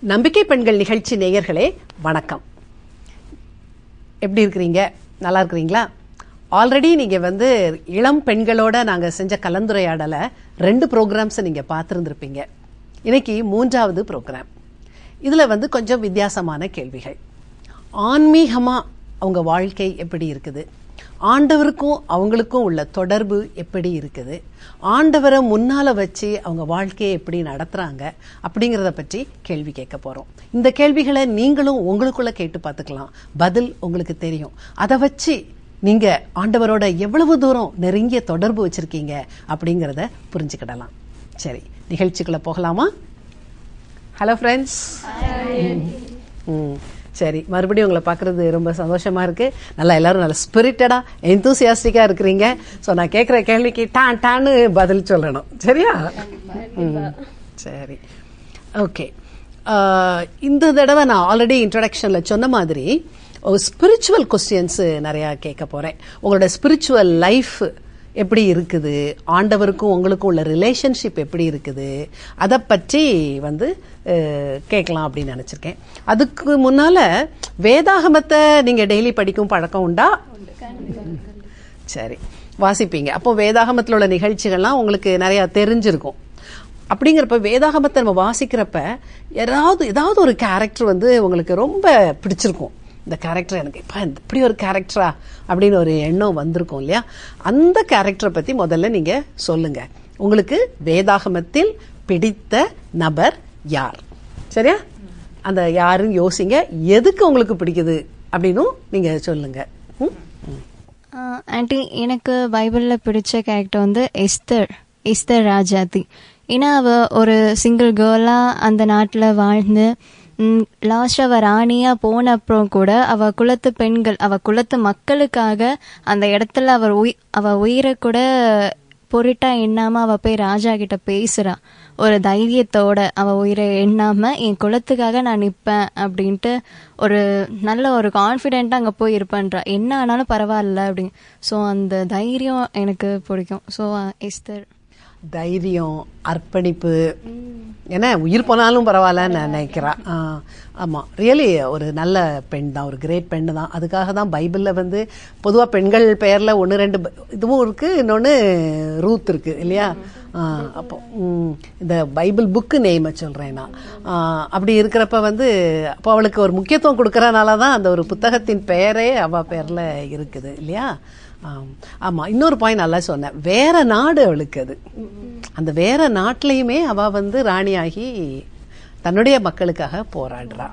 நம்பிக்கை பெண்கள் நிகழ்ச்சி நேயர்களே வணக்கம் எப்படி இருக்கிறீங்க நல்லா இருக்கிறீங்களா ஆல்ரெடி நீங்கள் வந்து இளம் பெண்களோட நாங்கள் செஞ்ச கலந்துரையாடலை ரெண்டு ப்ரோக்ராம்ஸை நீங்கள் பார்த்துருந்துருப்பீங்க இன்னைக்கு மூன்றாவது ப்ரோக்ராம் இதில் வந்து கொஞ்சம் வித்தியாசமான கேள்விகள் ஆன்மீகமாக அவங்க வாழ்க்கை எப்படி இருக்குது ஆண்டவருக்கும் அவங்களுக்கும் உள்ள தொடர்பு எப்படி இருக்குது ஆண்டவரை முன்னால் வச்சு அவங்க வாழ்க்கையை எப்படி நடத்துகிறாங்க அப்படிங்கிறத பற்றி கேள்வி கேட்க போகிறோம் இந்த கேள்விகளை நீங்களும் உங்களுக்குள்ள கேட்டு பார்த்துக்கலாம் பதில் உங்களுக்கு தெரியும் அதை வச்சு நீங்கள் ஆண்டவரோட எவ்வளவு தூரம் நெருங்கிய தொடர்பு வச்சுருக்கீங்க அப்படிங்கிறத புரிஞ்சுக்கிடலாம் சரி நிகழ்ச்சிக்குள்ளே போகலாமா ஹலோ ஃப்ரெண்ட்ஸ் ம் சரி மறுபடியும் உங்களை பார்க்குறது ரொம்ப சந்தோஷமாக இருக்குது நல்லா எல்லாரும் நல்ல ஸ்பிரிட்டடாக எந்தூசியாஸ்டிக்காக இருக்கிறீங்க ஸோ நான் கேட்குற கேள்விக்கு டான் டான்னு பதில் சொல்லணும் சரியா ம் சரி ஓகே இந்த தடவை நான் ஆல்ரெடி இன்ட்ரடக்ஷனில் சொன்ன மாதிரி ஒரு ஸ்பிரிச்சுவல் கொஸ்டின்ஸு நிறையா கேட்க போகிறேன் உங்களோட ஸ்பிரிச்சுவல் லைஃப் எப்படி இருக்குது ஆண்டவருக்கும் உங்களுக்கும் உள்ள ரிலேஷன்ஷிப் எப்படி இருக்குது அதை பற்றி வந்து அஹ், கேட்கலாம் அப்படின்னு நினச்சிருக்கேன் அதுக்கு முன்னால் வேதாகமத்தை நீங்கள் டெய்லி படிக்கும் பழக்கம் உண்டா சரி வாசிப்பீங்க அப்போ வேதாகமத்தில் உள்ள நிகழ்ச்சிகள்லாம் உங்களுக்கு நிறையா தெரிஞ்சிருக்கும் அப்படிங்கிறப்ப வேதாகமத்தை நம்ம வாசிக்கிறப்ப யாராவது ஏதாவது ஒரு கேரக்டர் வந்து உங்களுக்கு ரொம்ப பிடிச்சிருக்கும் இந்த கேரக்டர் எனக்கு இப்போ இப்படி ஒரு கேரக்டரா அப்படின்னு ஒரு எண்ணம் வந்திருக்கும் இல்லையா அந்த கேரக்டரை பற்றி முதல்ல நீங்கள் சொல்லுங்க உங்களுக்கு வேதாகமத்தில் பிடித்த நபர் யார் சரியா அந்த யாருன்னு யோசிங்க எதுக்கு உங்களுக்கு பிடிக்குது அப்படின்னும் நீங்கள் சொல்லுங்க ம் ம். ஆண்டி எனக்கு பைபிளில் பிடிச்ச கேரக்டர் வந்து எஸ்தர் எஸ்தர் ராஜாத்தி ஏன்னா அவ ஒரு சிங்கிள் கேர்லாக அந்த நாட்டில் வாழ்ந்து லாஸ்ட் அவ ராணியா போன அப்புறம் கூட அவ குலத்து பெண்கள் அவ குலத்து மக்களுக்காக அந்த இடத்துல அவர் உய் அவ உயிரை கூட பொருட்டா எண்ணாம அவ போய் ராஜா கிட்ட பேசுறா ஒரு தைரியத்தோட அவ உயிரை எண்ணாம என் குலத்துக்காக நான் நிப்பேன் அப்படின்ட்டு ஒரு நல்ல ஒரு கான்ஃபிடென்ட்டா அங்க போய் இருப்பேன்றா என்ன ஆனாலும் பரவாயில்ல அப்படின்னு ஸோ அந்த தைரியம் எனக்கு பிடிக்கும் ஸோ எஸ்தர் தைரியம் அர்ப்பணிப்பு ஏன்னா உயிர் போனாலும் பரவாயில்லன்னு நான் நினைக்கிறேன் ஆ, ஆமா ரியலி ஒரு நல்ல பெண் தான் ஒரு கிரேட் பெண் தான் அதுக்காக தான் பைபிளில் வந்து பொதுவாக பெண்கள் பெயரில் ஒன்று ரெண்டு ப- இதுவும் இருக்கு இன்னொன்று ரூத் இருக்கு இல்லையா ஆ, அப்போ ம், இந்த பைபிள் புக்கு நேமை சொல்கிறேன் நான் ஆ, அப்படி இருக்கிறப்ப வந்து அப்போ அவளுக்கு ஒரு முக்கியத்துவம் கொடுக்கறனால தான் அந்த ஒரு புத்தகத்தின் பெயரே அவள் பேரில் இருக்குது இல்லையா ஆம். ஆமா இன்னொரு பாயிண்ட் நல்லா சொன்னேன் வேற நாடு அவளுக்கு அது அந்த வேற நாட்டிலையுமே அவ வந்து ராணியாகி தன்னுடைய மக்களுக்காக போராடுறா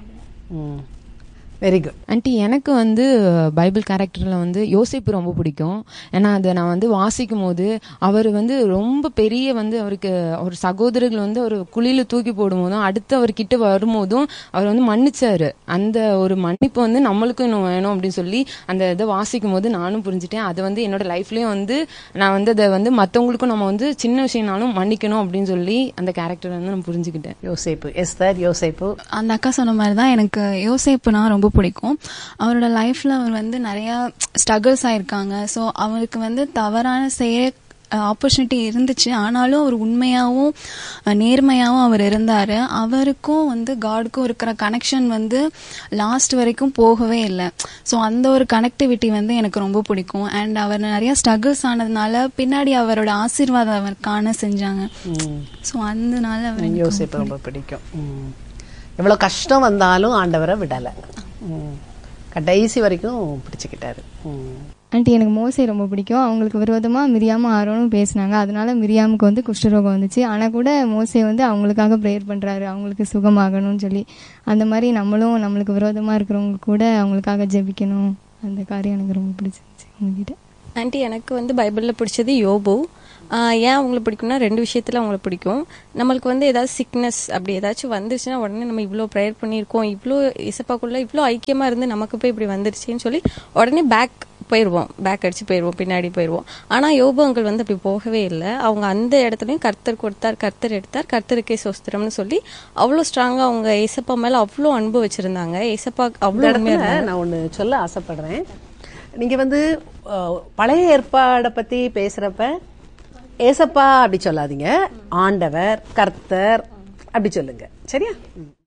வெரி குட் ஆண்டி எனக்கு வந்து பைபிள் கேரக்டரில் வந்து யோசிப்பு ரொம்ப பிடிக்கும் ஏன்னா அதை நான் வந்து வாசிக்கும் போது அவர் வந்து ரொம்ப பெரிய வந்து அவருக்கு அவர் சகோதரர்கள் வந்து ஒரு குழியில தூக்கி போடும்போதும் அடுத்து அவர் கிட்ட வரும்போதும் அவர் வந்து மன்னிச்சாரு அந்த ஒரு மன்னிப்பு வந்து நம்மளுக்கும் இன்னும் வேணும் அப்படின்னு சொல்லி அந்த இதை வாசிக்கும் போது நானும் புரிஞ்சுட்டேன் அது வந்து என்னோட லைஃப்லயும் வந்து நான் வந்து அதை வந்து மற்றவங்களுக்கும் நம்ம வந்து சின்ன விஷயம்னாலும் மன்னிக்கணும் அப்படின்னு சொல்லி அந்த கேரக்டர் வந்து நான் புரிஞ்சுக்கிட்டேன் யோசேப்பு எஸ்தர் யோசேப்பு அந்த அக்கா சொன்ன மாதிரி தான் எனக்கு யோசேப்புனா ரொம்ப பிடிக்கும் அவரோட லைஃப்ல அவர் வந்து நிறைய ஸ்ட்ரகிள்ஸ் ஆயிருக்காங்க ஸோ அவருக்கு வந்து தவறான செய்ய ஆப்பர்ச்சுனிட்டி இருந்துச்சு ஆனாலும் அவர் உண்மையாகவும் அஹ், நேர்மையாகவும் அவர் இருந்தார் அவருக்கும் வந்து காடுக்கும் இருக்கிற கனெக்ஷன் வந்து லாஸ்ட் வரைக்கும் போகவே இல்லை ஸோ அந்த ஒரு கனெக்டிவிட்டி வந்து எனக்கு ரொம்ப பிடிக்கும் அண்ட் அவர் நிறைய ஸ்ட்ரகிள்ஸ் ஆனதுனால பின்னாடி அவரோட ஆசீர்வாதம் அவர் காண செஞ்சாங்க ஸோ அதனால அவர் எனக்கு யோசேப்பு ரொம்ப பிடிக்கும் ம். எவ்வளவு கஷ்டம் வந்தாலும் ஆண்டவரை விடலை ம். கடைசி வரைக்கும் பிடிச்சுக்கிட்டாரு ம். ஆண்டி எனக்கு மோசே ரொம்ப பிடிக்கும் அவங்களுக்கு விரோதமாக மிரியாம ஆரோனும் பேசினாங்க அதனால மிரியாமுக்கு வந்து குஷ்டரோகம் வந்துச்சு ஆனால் கூட மோசே வந்து அவங்களுக்காக ப்ரேயர் பண்ணுறாரு அவங்களுக்கு சுகமாகணும்னு சொல்லி அந்த மாதிரி நம்மளும் நம்மளுக்கு விரோதமாக இருக்கிறவங்க கூட அவங்களுக்காக ஜெபிக்கணும் அந்த காரியம் எனக்கு ரொம்ப பிடிச்சிருந்துச்சு உங்ககிட்ட ஆண்டி எனக்கு வந்து பைபிளில் பிடிச்சது யோபு ஆஹ் ஏன் அவங்களை பிடிக்கும்னா ரெண்டு விஷயத்தில் அவங்கள பிடிக்கும் நம்மளுக்கு வந்து ஏதாவது சிக்னஸ் அப்படி ஏதாச்சும் வந்துருச்சுன்னா உடனே நம்ம இவ்வளோ ப்ரேயர் பண்ணியிருக்கோம் இவ்வளோ இசப்பாக்குள்ள இவ்வளோ ஐக்கியமாக இருந்து நமக்கு போய் இப்படி வந்துருச்சுன்னு சொல்லி உடனே பேக் போயிடுவோம் பேக் அடிச்சு போயிடுவோம் பின்னாடி போயிடுவோம் ஆனால் யோபு அங்கிள் வந்து அப்படி போகவே இல்லை அவங்க அந்த இடத்துலையும் கர்த்தர் கொடுத்தார் கர்த்தர் எடுத்தார் கர்த்தருக்கே சொஸ்திரம்னு சொல்லி அவ்வளோ ஸ்ட்ராங்காக அவங்க ஏசப்பா மேலே அவ்வளோ அன்பு வச்சிருந்தாங்க ஏசப்பா இந்த அவ்வளோ இடத்துல உண்மையாக நான் ஒன்று சொல்ல ஆசைப்படுறேன் நீங்க வந்து அஹ், பழைய ஏற்பாடை பத்தி பேசுறப்ப ஏசப்பா அப்படி சொல்லாதீங்க ஆண்டவர் கர்த்தர் அப்படி சொல்லுங்க சரியா ம்.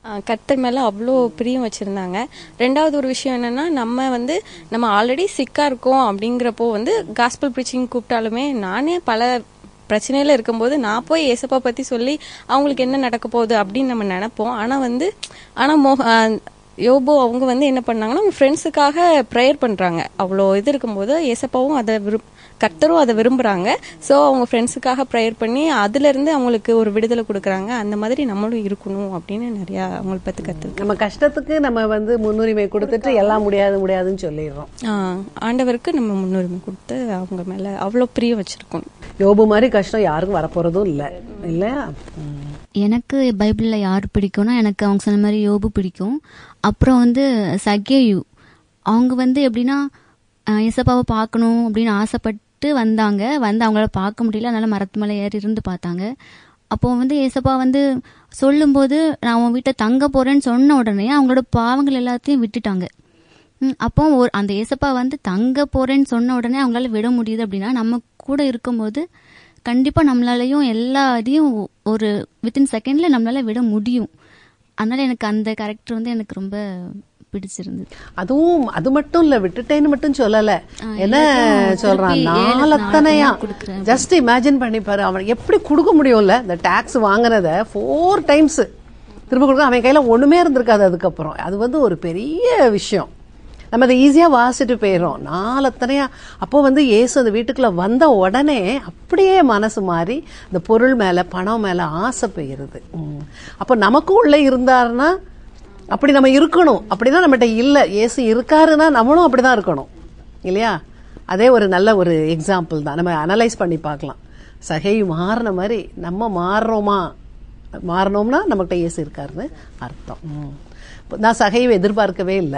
கர்த்தர் மேலே அவ்வளோ பிரியம் வச்சுருந்தாங்க ரெண்டாவது ஒரு விஷயம் என்னன்னா நம்ம வந்து நம்ம ஆல்ரெடி சிக்காக இருக்கோம் அப்படிங்கிறப்போ வந்து காஸ்பல் ப்ரீச்சிங் கூப்பிட்டாலுமே நானே பல பிரச்சனையில இருக்கும்போது நான் போய் ஏசப்பா பற்றி சொல்லி அவங்களுக்கு என்ன நடக்க போகுது அப்படின்னு நம்ம நினைப்போம் ஆனால் வந்து ஆனால் மோ ஆஹ் யோபோ அவங்க வந்து என்ன பண்ணாங்கன்னா அவங்க ஃப்ரெண்ட்ஸுக்காக ப்ரேயர் பண்ணுறாங்க அவ்வளோ இது இருக்கும்போது ஏசப்பாவும் அதை விரும் கர்த்தரும் அதை விரும்புகிறாங்க ஸோ அவங்க ஃப்ரெண்ட்ஸுக்காக ப்ரேயர் பண்ணி அதுலேருந்து அவங்களுக்கு ஒரு விடுதலை கொடுக்குறாங்க அந்த மாதிரி நம்மளும் இருக்கணும் அப்படின்னு நிறையா அவங்கள பற்றி கற்றுருக்கு நம்ம கஷ்டத்துக்கு நம்ம வந்து முன்னுரிமை கொடுத்துட்டு எல்லாம் முடியாது முடியாதுன்னு சொல்லிடுறோம் ஆண்டவருக்கு நம்ம முன்னுரிமை கொடுத்து அவங்க மேலே அவ்வளோ பிரியம் வச்சுருக்கணும் யோபு மாதிரி கஷ்டம் யாருக்கும் வரப்போறதும் இல்லை இல்லையா ம். எனக்கு பைபிளில் யார் பிடிக்கும்னா எனக்கு அவங்க சொன்ன மாதிரி யோபு பிடிக்கும் அப்புறம் வந்து சகேயு அவங்க வந்து எப்படின்னா அஹ், இயேசப்பாவை பார்க்கணும் அப்படின்னு ஆசைப்பட்டு வந்தாங்க வந்து அவங்களால பார்க்க முடியல அதனால மரத்து மேலே ஏறி இருந்து பார்த்தாங்க அப்போ வந்து ஏசப்பா வந்து சொல்லும்போது நான் உன் வீட்டை தங்க போறேன்னு சொன்ன உடனே அவங்களோட பாவங்கள் எல்லாத்தையும் விட்டுட்டாங்க ம், அப்போ ஒரு அந்த ஏசப்பா வந்து தங்க போறேன்னு சொன்ன உடனே அவங்களால விட முடியுது அப்படின்னா நம்ம கூட இருக்கும்போது கண்டிப்பா நம்மளாலையும் எல்லா இதையும் ஒரு வித்தின் செகண்ட்ல நம்மளால விட முடியும் அதனால எனக்கு அந்த கேரக்டர் வந்து எனக்கு ரொம்ப பிடிச்சிருந்தது அதுவும் அது மட்டும் இல்ல விட்டுட்டேன்னு மட்டும் சொல்லல என்ன எல்லாத்தையும் சொல்றான் திருப்பி ஏழு நாளத்தனையா நாளத்தனையா கொடுக்குறேன். ஜஸ்ட் இமேஜின் பண்ணி பாரு அவன் எப்படி கொடுக்க முடியும்ல இந்த டாக்ஸ் வாங்குனத ஃபோர் டைம்ஸ் திரும்ப கொடுக்க அவன் கையில ஒண்ணுமே இருந்திருக்காது அதுக்கப்புறம் அது வந்து ஒரு பெரிய விஷயம் நம்ம அதை ஈஸியா வாசிட்டு போயிடுறோம் நாளத்தனையா அப்போ வந்து இயேசு அந்த வீட்டுக்குள்ள வந்த உடனே அப்படியே மனசு மாறி இந்த பொருள் மேல பணம் மேல ஆசை போயிருது ம். அப்போ நமக்கும் உள்ள இருந்தாருன்னா அப்படி நம்ம இருக்கணும் அப்படிதான் நம்மகிட்ட இல்லை இயேசு இருக்காருன்னா நம்மளும் அப்படிதான் இருக்கணும் இல்லையா அதே ஒரு நல்ல ஒரு எக்ஸாம்பிள் தான் நம்ம அனலைஸ் பண்ணி பார்க்கலாம் சகை மாறின மாதிரி நம்ம மாறுறோமா மாறினோம்னா நம்மகிட்ட இயேசு இருக்காருன்னு அர்த்தம் ம். நான் சகையை எதிர்பார்க்கவே இல்லை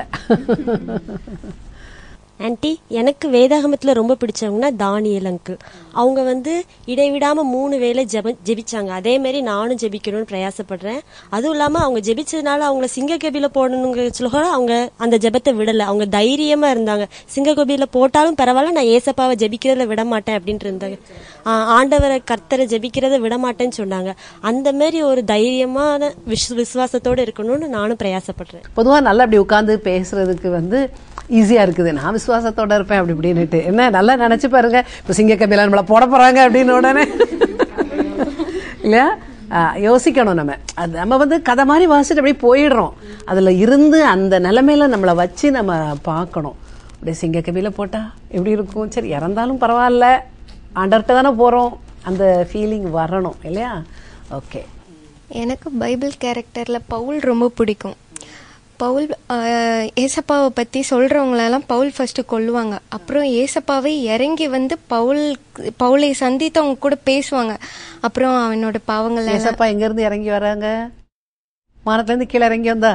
ஆன்ட்டி எனக்கு வேதாகமத்துல ரொம்ப பிடிச்சவங்கன்னா தானியல் அங்கிள் அவங்க வந்து இடைவிடாம மூணு வேளை ஜெப ஜெபிச்சாங்க அதே மாதிரி நானும் ஜெபிக்கணும்னு பிரயாசப்படுறேன் அதுவும் இல்லாம அவங்க ஜெபிச்சதுனால அவங்கள சிங்கக்கபில போடணுங்கிற சொல்ல அவங்க அந்த ஜெபத்தை விடல அவங்க தைரியமா இருந்தாங்க சிங்கக்கபில போட்டாலும் பரவாயில்ல நான் ஏசப்பாவை ஜெபிக்கிறதுல விட மாட்டேன் அப்படின்ட்டு இருந்தாங்க ஆஹ் ஆண்டவரை கர்த்தரை ஜெபிக்கிறத விட மாட்டேன்னு சொன்னாங்க அந்த மாதிரி ஒரு தைரியமான விஸ் விசுவாசத்தோட இருக்கணும்னு நானும் பிரயாசப்படுறேன் பொதுவா நல்லா அப்படி உட்கார்ந்து பேசுறதுக்கு வந்து ஈஸியா இருக்குது நான் விசுவாசத்தோட இருப்பேன் அப்படி இப்படின்னுட்டு என்ன நல்லா நினைச்சு பாருங்க இப்ப சிங்கக்கபில நம்மள போட போறாங்க அப்படின்னு உடனே இல்லையா ஆ, யோசிக்கணும் நம்ம அது நம்ம வந்து கதை மாதிரி வாசிட்டு அப்படியே போயிடுறோம் அதுல இருந்து அந்த நிலைமையில நம்மளை வச்சு நம்ம பார்க்கணும் அப்படியே சிங்கக்கபில போட்டா எப்படி இருக்கும் சரி இறந்தாலும் பரவாயில்ல ஆண்டர்கிட்ட தானே போறோம் அந்த ஃபீலிங் வரணும் இல்லையா ஓகே எனக்கு பைபிள் கேரக்டர்ல பவுல் ரொம்ப பிடிக்கும் பவுல் ஆஹ், ஏசப்பாவை பத்தி சொல்றவங்களெல்லாம் பவுல் ஃபர்ஸ்ட் கொல்லுவாங்க அப்புறம் ஏசப்பாவை இறங்கி வந்து பவுல் பவுலை சந்தித்து அவங்க கூட பேசுவாங்க அப்புறம் அவனோட பாவங்கள் எல்லாம் ஏசப்பா எங்க இருந்து இறங்கி வராங்க வானத்துல இருந்து கீழே இறங்கி வந்தா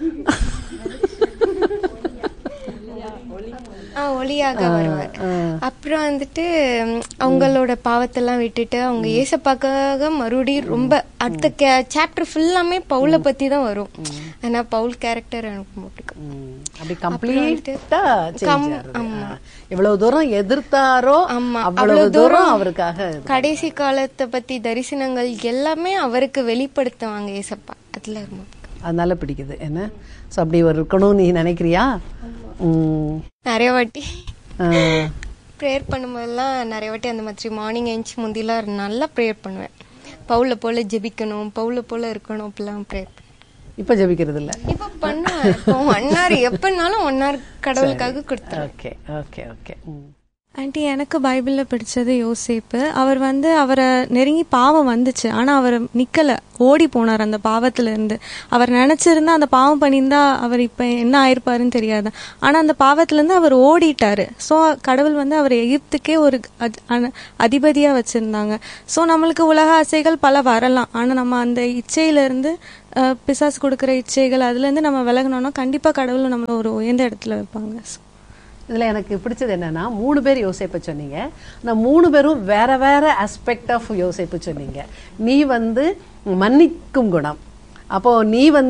ஆ, ஒளியாக வருவார் அப்புறம் வந்துட்டு ம், அவங்களோட பாவத்தெல்லாம் விட்டுட்டு அவங்க ஏசப்பாக்காக மறுபடியும் ரொம்ப அடுத்த சாப்டர் ஃபுல்லாமே பவுலை பத்தி தான் வரும் ஆனா பவுல் கேரக்டர் எனக்கு ரொம்ப பிடிக்கும் ம், அப்படி அப்புறம் கம்ப்ளீட்டா வந்துட்டு கம்- சேஞ்ச் ஆமா. எவ்வளவு தூரம் எதிர்த்தாரோ ஆமா அவ்வளவு தூரம் அவருக்காக இது. கடைசி காலத்தை பத்தி தரிசனங்கள் எல்லாமே அவருக்கு வெளிப்படுத்துவாங்க ஏசப்பா அதுல ரொம்ப பிடிக்கும். அதனால பிடிக்குது என்ன சோ அப்படி ஒரு இருக்கணும்னு நீ நினைக்கிறியா ம், நிறைய வாட்டி ஆ, ப்ரேயர் பண்ணும்போதெல்லாம் நிறைய வாட்டி அந்த மாதிரி மார்னிங் எழுந்துச்சு முந்திலாம் நல்லா ப்ரேயர் பண்ணுவேன் பவுல போல ஜெபிக்கணும் பவுல போல இருக்கணும் அப்படிலாம் ப்ரேயர் இப்ப ஜெபிக்கிறது இல்ல இப்போ பண்ணுவேன் இப்போ ஒன் ஹவர் எப்பனாலும் ஒன் ஹவர் கடவுளுக்காக கொடுத்துருவேன் ஓகே ஓகே ஓகே ம். ஆண்டி எனக்கு பைபிளில் பிடிச்சது யோசேப்பு அவர் வந்து அவரை நெருங்கி பாவம் வந்துச்சு ஆனால் அவர் நிக்கல ஓடி போனார் அந்த பாவத்துல இருந்து அவர் நினைச்சிருந்தா அந்த பாவம் பண்ணியிருந்தா அவர் இப்போ என்ன ஆயிருப்பாருன்னு தெரியாது ஆனால் அந்த பாவத்திலேருந்து அவர் ஓடிட்டாரு ஸோ கடவுள் வந்து அவர் எகிப்துக்கே ஒரு அத்- அன- அதிபதியா வச்சிருந்தாங்க ஸோ நம்மளுக்கு உலக ஆசைகள் பல வரலாம் ஆனால் நம்ம அந்த இச்சையிலேருந்து பிசாசு கொடுக்குற இச்சைகள் அதுலேருந்து நம்ம விலகணும்னா கண்டிப்பாக கடவுள் நம்மளை ஒரு உயர்ந்த இடத்துல வைப்பாங்க இதுல எனக்கு பிடிச்சது என்னன்னா மூணு பேர் யோசிப்ப சொன்னீங்க நான் மூணு பேரும் வேற வேற ஆஸ்பெக்ட் ஆஃப் யோசிப்பு சொன்னீங்க நீ வந்து மன்னிக்கும் குணம் அப்போ நீ வந்து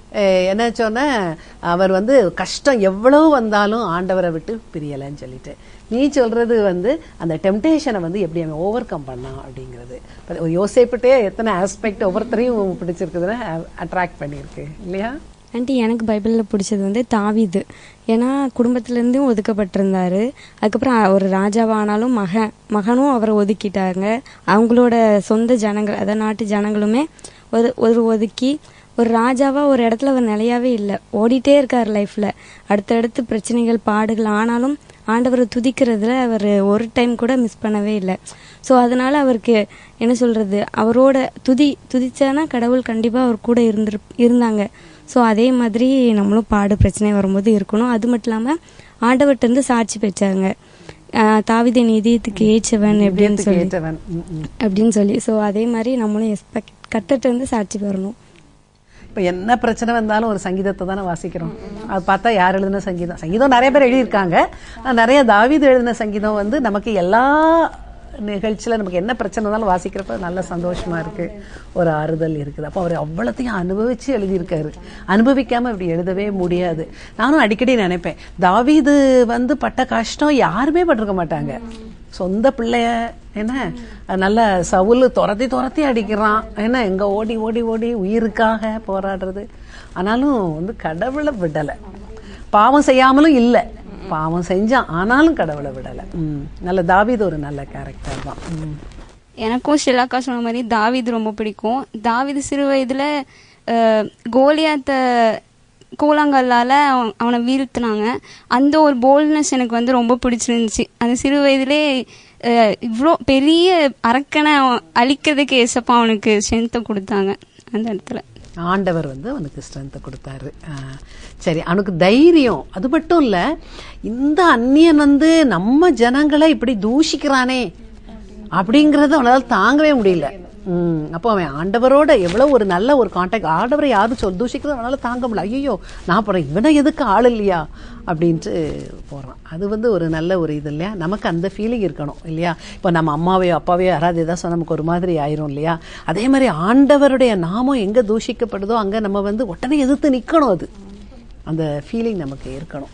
அஹ், என்ன சொன்ன அவர் வந்து கஷ்டம் எவ்வளவு வந்தாலும் ஆண்டவரை விட்டு பிரியலைன்னு சொல்லிட்டு நீ சொல்றது வந்து அந்த டெம்டேஷனை வந்து எப்படி அவன் ஓவர் கம் பண்ணான் அப்படிங்கிறது இப்ப ஒரு யோசிப்பிட்டே எத்தனை ஆஸ்பெக்ட் ஒவ்வொருத்தரையும் பிடிச்சிருக்குதுன்னா அட்ராக்ட் பண்ணியிருக்கு இல்லையா ஆண்டி எனக்கு பைபிளில் பிடிச்சது வந்து தாவீது ஏன்னா குடும்பத்துலேருந்தும் ஒதுக்கப்பட்டிருந்தாரு அதுக்கப்புறம் அ- ஒரு ராஜாவானாலும் மகன் மகனும் அவரை ஒதுக்கிட்டாங்க அவங்களோட சொந்த ஜனங்கள் அதாவது நாட்டு ஜனங்களுமே ஒரு ஒரு ஒதுக்கி ஒரு ராஜாவா ஒரு இடத்துல அவர் நிலையாவே இல்லை ஓடிட்டே இருக்கார் லைஃப்ல அடுத்தடுத்து பிரச்சனைகள் பாடுகள் ஆனாலும் ஆண்டவரை துதிக்கிறதுல அவர் ஒரு டைம் கூட மிஸ் பண்ணவே இல்லை ஸோ அதனால அவருக்கு என்ன சொல்றது அவரோட துதி துதிச்சானா கடவுள் கண்டிப்பா அவர் கூட இருந்திரு இருந்தாங்க ஸோ அதே மாதிரி நம்மளும் பாடு பிரச்சனை வரும்போது இருக்கணும் அது மட்டும் இல்லாமல் ஆண்டவர்கிட்ட இருந்து சாட்சி பெற்றாங்க ஆஹ் தாவீதை நிதியத்துக்கு ஏற்றவன் அப்படின்னு இதயத்துக்கு சொல்லி ஏற்றவன். ம், ம். அப்படின்னு சொல்லி ஸோ அதே மாதிரி நம்மளும் எக்ஸ்பெக்ட் கத்துட்டு இருந்து சாட்சி பெறணும் இப்ப என்ன பிரச்சனை வந்தாலும் ஒரு சங்கீதத்தை தானே வாசிக்கிறோம் அது பார்த்தா யார் எழுதின சங்கீதம் சங்கீதம் நிறைய பேர் எழுதியிருக்காங்க ஆனா நிறைய தாவீது எழுதின சங்கீதம் வந்து நமக்கு எல்லா நிகழ்ச்சியில நமக்கு என்ன பிரச்சனை இருந்தாலும் வாசிக்கிறப்ப நல்ல சந்தோஷமா இருக்கு ஒரு ஆறுதல் இருக்குது அப்போ அவர் அவ்வளோத்தையும் அனுபவிச்சு எழுதியிருக்காரு அனுபவிக்காம இப்படி எழுதவே முடியாது நானும் அடிக்கடி நினைப்பேன் தாவீது வந்து பட்ட கஷ்டம் யாருமே பட்டிருக்க மாட்டாங்க சொந்த பிள்ளைய என்ன நல்ல சவுல் துரத்தி துரத்தி அடிக்கிறான் என்ன எங்க ஓடி ஓடி ஓடி உயிருக்காக போராடுறது ஆனாலும் வந்து கடவுளை விடலை பாவம் செய்யாமலும் இல்லை பாவம் செஞ்சான் ஆனாலும் கடவுளை விடலை ம். நல்ல தாவீது ஒரு நல்ல கேரக்டர் தான் ம். எனக்கும் ஷிலாக்கா சொன்ன மாதிரி தாவீது ரொம்ப பிடிக்கும் தாவீது சிறு வயதுல அஹ், கோலியாத்த கூழாங்கல்லால அவன்- அவனை வீழ்த்தினாங்க அந்த ஒரு போல்ட்னஸ் எனக்கு வந்து ரொம்ப பிடிச்சிருந்துச்சு அந்த சிறு வயதிலே இவ்வளோ பெரிய அரக்கனை அவன் அழிக்கிறதுக்கு ஏசப்பா அவனுக்கு ஸ்ட்ரென்த்தை கொடுத்தாங்க அந்த இடத்துல ஆண்டவர் வந்து அவனுக்கு ஸ்ட்ரென்த்தை கொடுத்தாரு ஆ, சரி அவனுக்கு தைரியம் அது மட்டும் இல்ல இந்த அந்நியன் வந்து நம்ம ஜனங்களை இப்படி தூஷிக்கிறானே அப்படிங்கறது அவனால தாங்கவே முடியல ம், அப்போ அவன் ஆண்டவரோட எவ்வளவு ஒரு நல்ல ஒரு கான்டாக்ட் ஆண்டவரை யாரும் சொல் தூஷிக்கிறது அவனால தாங்க முடியல ஐயோ நான் போறேன் இவனை எதுக்கு ஆள் இல்லையா அப்படின்ட்டு போறான் அது வந்து ஒரு நல்ல ஒரு இது இல்லையா நமக்கு அந்த ஃபீலிங் இருக்கணும் இல்லையா இப்போ நம்ம அம்மாவையோ அப்பாவையோ யாராவது ஏதாவது சொன்னா நமக்கு ஒரு மாதிரி ஆயிரும் இல்லையா அதே மாதிரி ஆண்டவருடைய நாமம் எங்க தூஷிக்கப்படுதோ அங்க நம்ம வந்து உடனே எதிர்த்து நிக்கணும் அது அந்த ஃபீலிங் நமக்கு இருக்கணும்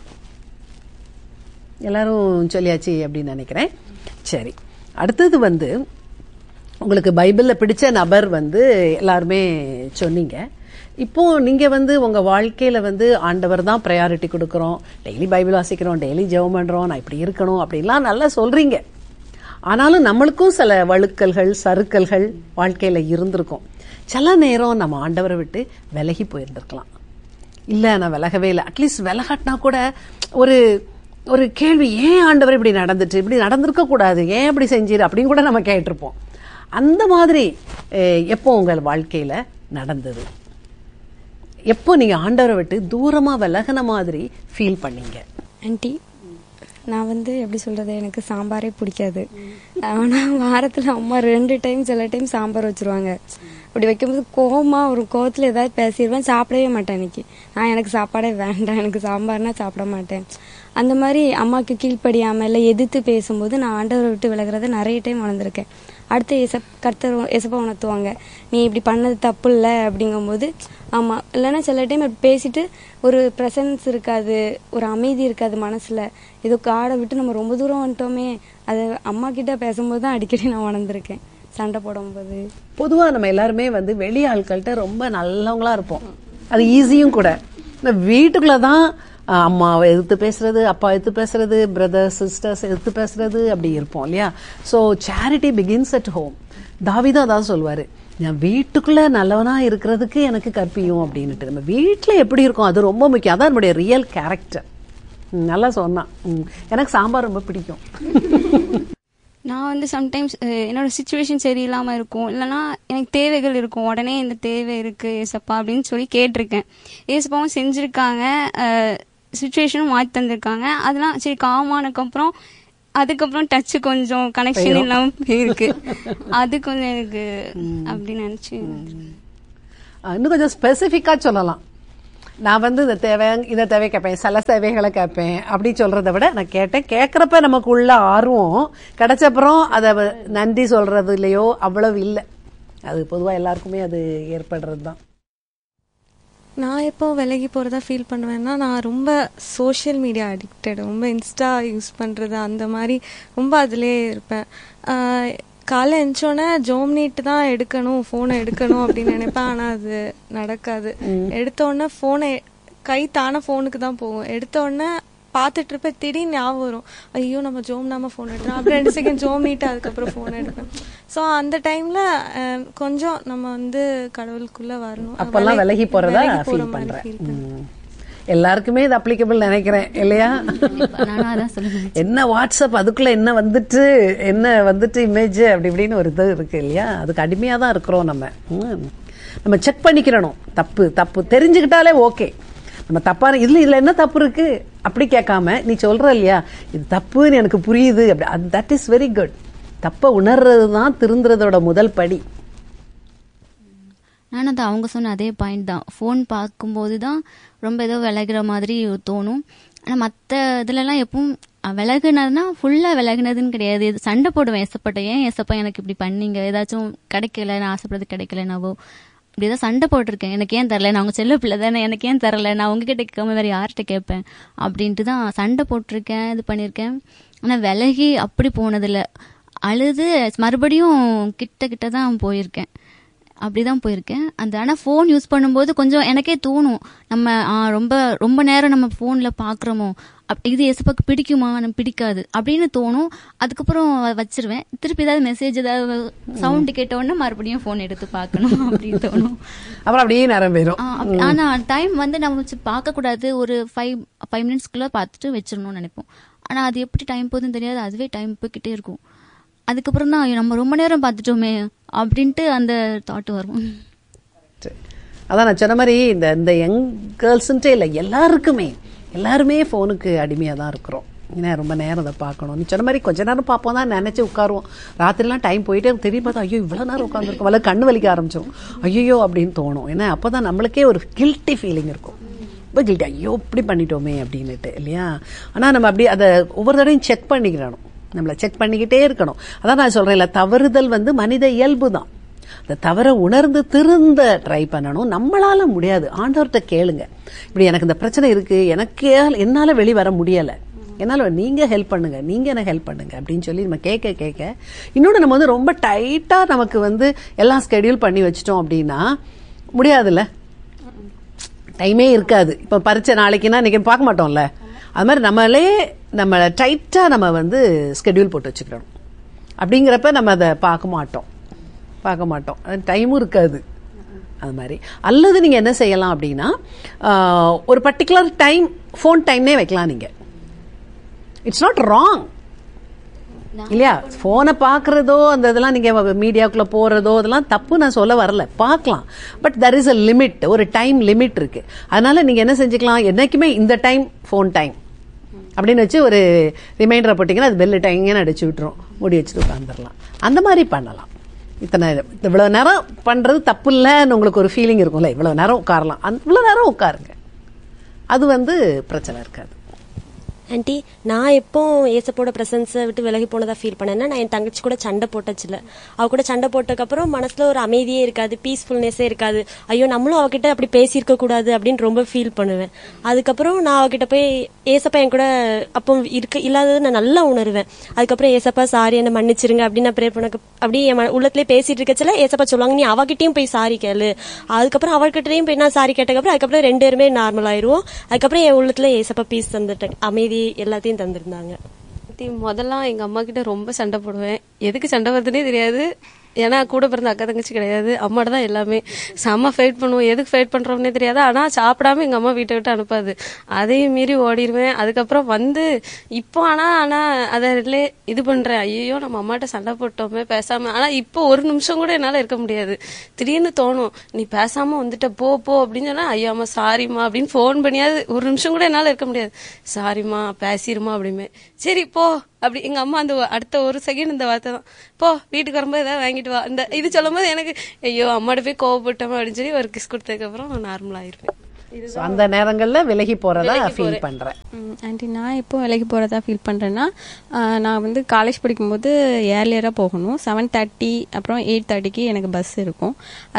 எல்லாரும் சொல்லியாச்சு அப்படின்னு நினைக்கிறேன் சரி அடுத்தது வந்து உங்களுக்கு பைபிளில் பிடிச்ச நபர் வந்து எல்லாருமே சொன்னீங்க இப்போ நீங்க வந்து உங்க வாழ்க்கையில வந்து ஆண்டவர் தான் ப்ரையாரிட்டி கொடுக்குறோம் டெய்லி பைபிள் வாசிக்கிறோம் டெய்லி ஜெபம் பண்றோம் நான் இப்படி இருக்கணும் அப்படின்லாம் நல்லா சொல்றீங்க ஆனாலும் நம்மளுக்கும் சில வழுக்கல்கள் சறுக்கல்கள் வாழ்க்கையில இருந்திருக்கும் சில நேரம் நம்ம ஆண்டவரை விட்டு விலகி போயிருந்திருக்கலாம் இல்ல நான் விலகவே இல்லை அட்லீஸ்ட் விலகட்டினா கூட ஒரு ஒரு கேள்வி ஏன் ஆண்டவர் இப்படி நடந்துட்டு இப்படி நடந்திருக்க கூடாது ஏன் இப்படி செஞ்சீரு அப்படின்னு கூட நம்ம கேட்டிருப்போம் அந்த மாதிரி அஹ், எப்போ உங்கள் வாழ்க்கையில நடந்தது எப்போ நீங்க ஆண்டவரை விட்டு தூரமா விலகின மாதிரி ஃபீல் பண்ணீங்க ஆன்ட்டி நான் வந்து எப்படி சொல்றது எனக்கு சாம்பாரே பிடிக்காது ஆனா வாரத்துல அம்மா ரெண்டு டைம் சில டைம் சாம்பார் வச்சிருவாங்க அப்படி வைக்கும்போது கோவமா ஒரு கோவத்துல ஏதாவது பேசிடுவேன் சாப்பிடவே மாட்டேன் இன்னைக்கு நான் எனக்கு சாப்பாடே வேண்டாம் எனக்கு சாம்பார்னா சாப்பிட மாட்டேன் அந்த மாதிரி அம்மாக்கு கீழ்ப்படியாம இல்லை எதிர்த்து பேசும்போது நான் ஆண்டவரை விட்டு விலகிறத நிறைய டைம் வளர்ந்துருக்கேன் அடுத்து எசப் கர்த்தர் எசப்பா உணர்த்துவாங்க நீ இப்படி பண்ணது தப்பு இல்லை அப்படிங்கும்போது ஆமா இல்லைன்னா சில டைம் இப்படி பேசிட்டு ஒரு ப்ரெசன்ஸ் இருக்காது ஒரு அமைதி இருக்காது மனசுல ஏதோ காடை விட்டு நம்ம ரொம்ப தூரம் வந்துட்டோமே அது அம்மா கிட்ட பேசும்போது தான் அடிக்கடி நான் உணர்ந்திருக்கேன் சண்டை போடும்போது பொதுவா நம்ம எல்லாருமே வந்து வெளி ஆட்கள்கிட்ட ரொம்ப நல்லவங்களா இருப்போம் அது ஈஸியும் கூட இந்த வீட்டுக்குள்ள தான் அஹ், அம்மாவை எதிர்த்து பேசுறது அப்பா எதிர்த்து பேசுறது பிரதர்ஸ் சிஸ்டர்ஸ் எதிர்த்து பேசுறது அப்படி இருப்போம் இல்லையா so charity begins at home தாவிதான் அதான் சொல்வாரு நான் வீட்டுக்குள்ள நல்லவனா இருக்கிறதுக்கு எனக்கு கற்பியும் அப்படின்னுட்டு நம்ம வீட்டுல எப்படி இருக்கோம் அது ரொம்ப முக்கியம் அதான் நம்முடைய ரியல் கேரக்டர் நல்லா சொன்னான் ம். எனக்கு சாம்பார் ரொம்ப பிடிக்கும் நான் வந்து சம்டைம்ஸ் என்னோட சுச்சுவேஷன் சரியில்லாம இருக்கும் இல்லைன்னா எனக்கு தேவைகள் இருக்கும் உடனே இந்த தேவை இருக்கு ஏசப்பா அப்படின்னு சொல்லி கேட்டிருக்கேன் ஏசப்பாவும் செஞ்சிருக்காங்க சுச்சுவேஷனும் மாற்றி தந்திருக்காங்க அதெல்லாம் சரி காமானதுக்கு அப்புறம் அதுக்கப்புறம் டச் கொஞ்சம் கனெக்ஷன் போயிரும். இல்லாம போயிருக்கு அது கொஞ்சம் எனக்கு அப்படி நினைச்சு அஹ் இன்னும் கொஞ்சம் ஸ்பெசிஃபிக்கா சொல்லலாம் நான் வந்து இந்த தேவை இந்த தேவை கேட்பேன் சில தேவைகளை கேட்பேன் அப்படி சொல்றதை விட நான் கேட்டேன் கேட்கறப்ப நமக்கு உள்ள ஆர்வம் கிடைச்சப்புறம் அதை வ- நன்றி சொல்றது இல்லையோ அவ்வளவு இல்லை அது பொதுவா எல்லாருக்குமே அது ஏற்படுறது தான் நான் எப்போ விலகி போகிறதா ஃபீல் பண்ணுவேன்னா நான் ரொம்ப சோஷியல் மீடியா அடிக்டட் ரொம்ப இன்ஸ்டா யூஸ் பண்ணுறது அந்த மாதிரி ரொம்ப அதிலே இருப்பேன் ஆஹ் காலைல எழுந்தோடனே ஜோம் நீட்டு தான் எடுக்கணும் ஃபோனை எடுக்கணும் அப்படின்னு நினைப்பேன் ஆனால் அது நடக்காது எடுத்த உடனே ஃபோனை கை தானே ஃபோனுக்கு தான் போகும் எடுத்த உடனே பார்த்துட்டு இருப்பேன் திடீர்னு ஞாபகம் வரும் ஐயோ நம்ம ஜோம் நாம ஃபோன் எடுக்கிறோம் அப்புறம் ரெண்டு செகண்ட் ஜோம் நீட்டு அதுக்கப்புறம் ஃபோன் எடுப்பேன் ஸோ அந்த டைம்ல கொஞ்சம் நம்ம வந்து கடவுளுக்குள்ள வரணும் அப்பெல்லாம் விலகி போறதா விலகி போற ஃபீல் மாதிரி பண்றேன் feel பண்றேன். ம். எல்லாருக்குமே இது அப்ளிகபிள் நினைக்கிறேன் இல்லையா நானும் அதான் சொல்லுவேன் என்ன வாட்ஸ்அப் அதுக்குள்ள என்ன வந்துட்டு என்ன வந்துட்டு இமேஜ் அப்படி இப்படின்னு ஒரு இது இருக்கு இல்லையா அதுக்கு அடிமையா தான் இருக்கிறோம் நம்ம ம். நம்ம செக் பண்ணிக்கிறணும் தப்பு தப்பு தெரிஞ்சுக்கிட்டாலே ஓகே நம்ம தப்பான இதுல இதுல என்ன தப்பு இருக்கு அப்படி கேட்காம நீ சொல்ற இல்லையா இது தப்புன்னு எனக்கு புரியுது அப்படி தட் இஸ் வெரி குட் தப்பை உணர்றது தான் திருந்துறதோட முதல் படி நானும் அது அவங்க சொன்ன அதே பாயிண்ட் தான் ஃபோன் பார்க்கும்போது தான் ரொம்ப ஏதோ விலகுற மாதிரி தோணும் ஆனால் மற்ற இதுலலாம் எப்பவும் அஹ், விலகுனதுன்னா ஃபுல்லாக விலகுனதுன்னு கிடையாது இது சண்டை போடுவேன் ஏசப்பட்ட ஏன் ஏசப்பா எனக்கு இப்படி பண்ணீங்க ஏதாச்சும் கிடைக்கல நான் ஆசைப்படுறது கிடைக்கலனாவோ இப்படி ஏதாவது சண்டை போட்டிருக்கேன் எனக்கு ஏன் தரல நான் அவங்க செல்ல பிள்ளை தானே எனக்கு ஏன் தரல நான் உங்ககிட்ட கேட்காம வேற யார்கிட்ட கேட்பேன் அப்படின்ட்டு தான் சண்டை போட்டிருக்கேன் இது பண்ணியிருக்கேன் ஆனால் விலகி அப்படி போனதில்ல அழுது மறுபடியும் கிட்ட கிட்ட தான் போயிருக்கேன் அப்படிதான் போயிருக்கேன் அந்த ஆனால் ஃபோன் யூஸ் பண்ணும்போது கொஞ்சம் எனக்கே தோணும் நம்ம ஆ, ரொம்ப ரொம்ப நேரம் நம்ம ஃபோனில் பார்க்குறோமோ அப் இது எசப்பாக்கு பிடிக்குமா நம்ம பிடிக்காது அப்படின்னு தோணும் அதுக்கப்புறம் வ- வச்சிருவேன் திருப்பி ஏதாவது மெசேஜ் ஏதாவது சவுண்டு கேட்ட உடனே மறுபடியும் ஃபோன் எடுத்து பார்க்கணும் அப்படின்னு தோணும் அப்புறம் அப்படியே நேரம் போயிடும் ஆ, அப்படி- ஆனா டைம் வந்து நம்ம வச்சு பார்க்கக்கூடாது ஒரு ஃபைவ் ஃபைவ் மினிட்ஸ்க்குள்ள பார்த்துட்டு வச்சிடணும்னு நினைப்போம் ஆனா அது எப்படி டைம் போகுதுன்னு தெரியாது அதுவே டைம் போய்கிட்டே இருக்கும் அதுக்கப்புறம் தான் ஐயோ, நம்ம ரொம்ப நேரம் பார்த்துட்டோமே அப்படின்ட்டு அந்த தாட் வரும் அதான் நான் சொன்ன மாதிரி இந்த இந்த யங் கேர்ள்ஸுன்ட்டே இல்லை எல்லாருக்குமே எல்லாருமே ஃபோனுக்கு அடிமையாக தான் இருக்கிறோம் ஏன்னா ரொம்ப நேரம் அதை பார்க்கணும் நீ சொன்ன மாதிரி கொஞ்ச நேரம் பார்ப்போம் தான் நினச்சி உட்காருவோம் ராத்திரிலாம் டைம் போயிட்டே இருக்கும். திரும்பி பார்த்தா ஐயோ இவ்வளோ நேரம் உட்காந்துருக்கும் வல்ல கண்ணு வலிக்க ஆரம்பிச்சிடும் ஐயோ அப்படின்னு தோணும் ஏன்னா அப்போ தான் நம்மளுக்கே ஒரு கில்ட்டி ஃபீலிங் இருக்கும் ரொம்ப கில்ட்டி ஐயோ இப்படி பண்ணிட்டோமே அப்படின்னுட்டு இல்லையா ஆனால் நம்ம அப்படி அதை ஒவ்வொரு தடவையும் செக் பண்ணிக்கிறணும் நம்மளை செக் பண்ணிக்கிட்டே இருக்கணும் அதான் நான் சொல்கிறேன்ல தவறுதல் வந்து மனித இயல்பு தான் அந்த தவறை உணர்ந்து திருந்த ட்ரை பண்ணணும் நம்மளால முடியாது ஆண்டவர்கிட்ட கேளுங்க இப்படி எனக்கு இந்த பிரச்சனை இருக்கு எனக்கு என்னால வெளி வர முடியல என்னால நீங்க ஹெல்ப் பண்ணுங்க நீங்க எனக்கு ஹெல்ப் பண்ணுங்க அப்படின்னு சொல்லி நம்ம கேட்க கேட்க இன்னொன்று நம்ம வந்து ரொம்ப டைட்டா நமக்கு வந்து எல்லாம் ஸ்கெடியூல் பண்ணி வச்சிட்டோம் அப்படின்னா முடியாதுல்ல டைமே இருக்காது இப்போ பரீட்சை நாளைக்குன்னா இன்னைக்கு பார்க்க மாட்டோம்ல அது மாதிரி நம்மளே நம்ம டைட்டாக நம்ம வந்து ஸ்கெடியூல் போட்டு வச்சுக்கிறோம் அப்படிங்கிறப்ப நம்ம அதை பார்க்க மாட்டோம் பார்க்க மாட்டோம் டைமும் இருக்காது அது மாதிரி அல்லது நீங்கள் என்ன செய்யலாம் அப்படின்னா ஆஹ், ஒரு பர்டிகுலர் டைம் ஃபோன் டைம்னே வைக்கலாம் நீங்கள் இட்ஸ் நாட் ராங் இல்லையா போனை பார்க்கறதோ அந்த இதெல்லாம் நீங்க மீடியாக்குள்ள போறதோ அதெல்லாம் தப்பு நான் சொல்ல வரல பார்க்கலாம் but there is a limit ஒரு டைம் லிமிட் இருக்கு அதனால நீங்க என்ன செஞ்சுக்கலாம் என்னைக்குமே இந்த டைம் ஃபோன் டைம் அப்படின்னு வச்சு ஒரு ரிமைண்டரை போட்டிங்கன்னா அது பெல் டைங்கன்னு அடிச்சு விட்டுரும் மூடி வச்சுட்டு உட்காந்துடலாம் அந்த மாதிரி பண்ணலாம் இத்தனை இவ்வளவு நேரம் பண்றது தப்பு இல்லைன்னு உங்களுக்கு ஒரு ஃபீலிங் இருக்கும்ல இவ்வளவு நேரம் உட்காரலாம் அந்த இவ்வளவு நேரம் உட்காருங்க அது வந்து பிரச்சனை இருக்காது ஆன்ட்டி நான் எப்போ ஏசப்போட பிரசன்ஸை விட்டு விலகி போனதா ஃபீல் பண்ணேன்னா நான் என் தங்கச்சி கூட சண்டை போட்டச்சுல அவ கூட சண்டை போட்டதுக்கப்புறம் மனசுல ஒரு அமைதியே இருக்காது பீஸ்ஃபுல்னஸே இருக்காது ஐயோ நம்மளும் அவகிட்ட அப்படி பேசியிருக்க கூடாது அப்படின்னு ரொம்ப ஃபீல் பண்ணுவேன் அதுக்கப்புறம் நான் அவகிட்ட போய் ஏசப்பா என் கூட அப்போ இருக்க இல்லாதது நான் நல்லா உணர்வேன் அதுக்கப்புறம் ஏசப்பா சாரி என்ன மன்னிச்சிருங்க அப்படின்னு நான் ப்ரே பண்ண அப்படியே என் ம- உள்ளத்திலே பேசிட்டு இருக்கச்சுல ஏசப்பா சொல்லுவாங்க நீ அவகிட்டயும் போய் சாரி கேளு அதுக்கப்புறம் அவகிட்டயும் போய் நான் சாரி கேட்டதுக்கப்புறம் அதுக்கப்புறம் ரெண்டு பேருமே நார்மல் ஆயிருவோம் அதுக்கப்புறம் என் உள்ளத்துல ஏசப்பா பீஸ் தந்துட்டேன் அமைதி எல்லாத்தையும் தந்திருந்தாங்க தி- முதல்ல எங்க அம்மா கிட்ட ரொம்ப சண்டை போடுவேன் எதுக்கு சண்டை வருதுன்னே தெரியாது ஏன்னா கூட பிறந்த அக்கா தங்கச்சி கிடையாது அம்மாட்ட தான் எல்லாமே செம்ம ஃபைட் பண்ணுவோம் எதுக்கு ஃபைட் பண்றோம்னே தெரியாது ஆனா சாப்பிடாம எங்க அம்மா வீட்டை விட்டு அனுப்பாது அதையும் மீறி ஓடிடுவேன் அதுக்கப்புறம் வந்து இப்போ ஆனா ஆனா அதை ரிலே இது பண்றேன் ஐயோ நம்ம அம்மாட்ட சண்டை போட்டோமே பேசாம ஆனா இப்போ ஒரு நிமிஷம் கூட என்னால இருக்க முடியாது திடீர்னு தோணும் நீ பேசாம வந்துட்ட போ போ அப்படின்னு சொன்னா ஐயோ அம்மா சாரிம்மா அப்படின்னு ஃபோன் பண்ணியாவது ஒரு நிமிஷம் கூட என்னால இருக்க முடியாது சாரிம்மா பேசிருமா அப்படிமே சரி போ அப்படி எங்க அம்மா அந்த ஒ- அடுத்த ஒரு செகண்ட் இந்த வார்த்தை தான் போ வீட்டுக்கு வரும்போது ஏதாவது வாங்கிட்டு வா இந்த இது சொல்லும்போது எனக்கு ஐயோ அம்மாட்ட போய் கோவப்பட்டோம் அப்படின்னு சொல்லி ஒரு கிஸ் கொடுத்ததுக்கு அப்புறம் நார்மல் ஆயிருப்பேன் So, அந்த நேரங்கள்ல விலகி போறதா ஃபீல் பண்றேன் ஆண்டி நான் எப்போ விலைக்கு போகிறதா ஃபீல் பண்ணுறேன்னா நான் வந்து காலேஜ் படிக்கும்போது ஏர்லியராக போகணும் செவன் தேர்ட்டி அப்புறம் எயிட் தேர்ட்டிக்கு எனக்கு பஸ் இருக்கும்